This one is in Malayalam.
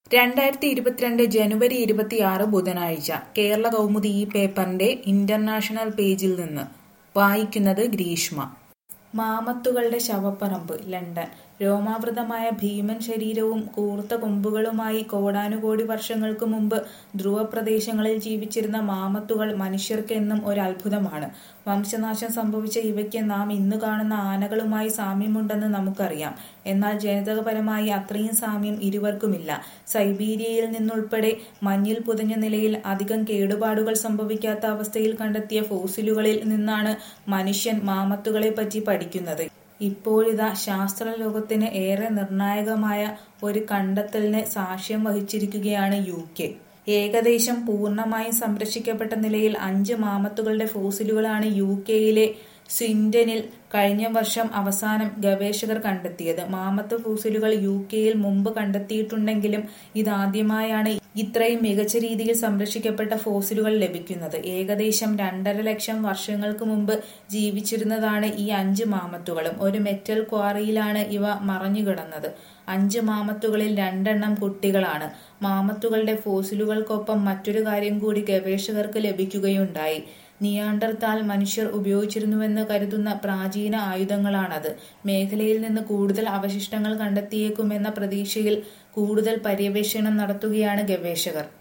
രണ്ടായിരത്തി ഇരുപത്തിരണ്ട് ജനുവരി ഇരുപത്തിയാറ് ബുധനാഴ്ച കേരള കൗമുദി ഈ പേപ്പറിന്റെ ഇന്റർനാഷണൽ പേജിൽ നിന്ന് വായിക്കുന്നത് ഗ്രീഷ്മ മാമത്തുകളുടെ ശവപ്പറമ്പ് ലണ്ടൻ രോമാവൃതമായ ഭീമൻ ശരീരവും കൂർത്ത കൊമ്പുകളുമായി കോടാനുകോടി വർഷങ്ങൾക്ക് മുമ്പ് ധ്രുവപ്രദേശങ്ങളിൽ ജീവിച്ചിരുന്ന മാമത്തുകൾ മനുഷ്യർക്ക് എന്നും ഒരു അത്ഭുതമാണ് വംശനാശം സംഭവിച്ച ഇവയ്ക്ക് നാം ഇന്ന് കാണുന്ന ആനകളുമായി സാമ്യമുണ്ടെന്ന് നമുക്കറിയാം എന്നാൽ ജനിതകപരമായി അത്രയും സാമ്യം ഇരുവർക്കുമില്ല സൈബീരിയയിൽ നിന്നുൾപ്പെടെ മഞ്ഞിൽ പുതഞ്ഞ നിലയിൽ അധികം കേടുപാടുകൾ സംഭവിക്കാത്ത അവസ്ഥയിൽ കണ്ടെത്തിയ ഫോസിലുകളിൽ നിന്നാണ് മനുഷ്യൻ മാമത്തുകളെ പറ്റി പഠിക്കുന്നത് ഇപ്പോഴിതാ ശാസ്ത്രലോകത്തിന് ഏറെ നിർണായകമായ ഒരു കണ്ടെത്തലിന് സാക്ഷ്യം വഹിച്ചിരിക്കുകയാണ് യു കെ ഏകദേശം പൂർണ്ണമായും സംരക്ഷിക്കപ്പെട്ട നിലയിൽ അഞ്ച് മാമത്തുകളുടെ ഫോസിലുകളാണ് യു കെയിലെ സ്വിൻഡനിൽ കഴിഞ്ഞ വർഷം അവസാനം ഗവേഷകർ കണ്ടെത്തിയത് മാമത്ത് ഫോസിലുകൾ യു കെയിൽ മുമ്പ് കണ്ടെത്തിയിട്ടുണ്ടെങ്കിലും ഇതാദ്യമായാണ് ഇത്രയും മികച്ച രീതിയിൽ സംരക്ഷിക്കപ്പെട്ട ഫോസിലുകൾ ലഭിക്കുന്നത് ഏകദേശം രണ്ടര ലക്ഷം വർഷങ്ങൾക്ക് മുമ്പ് ജീവിച്ചിരുന്നതാണ് ഈ അഞ്ച് മാമത്തുകളും ഒരു മെറ്റൽ ക്വാറിയിലാണ് ഇവ മറഞ്ഞുകിടന്നത് അഞ്ച് മാമത്തുകളിൽ രണ്ടെണ്ണം കുട്ടികളാണ് മാമത്തുകളുടെ ഫോസിലുകൾക്കൊപ്പം മറ്റൊരു കാര്യം കൂടി ഗവേഷകർക്ക് ലഭിക്കുകയുണ്ടായി നിയാണ്ടർതാൽ മനുഷ്യർ ഉപയോഗിച്ചിരുന്നുവെന്ന് കരുതുന്ന പ്രാചീന ആയുധങ്ങളാണത് മേഖലയിൽ നിന്ന് കൂടുതൽ അവശിഷ്ടങ്ങൾ കണ്ടെത്തിയേക്കുമെന്ന പ്രതീക്ഷയിൽ കൂടുതൽ പര്യവേഷണം നടത്തുകയാണ് ഗവേഷകർ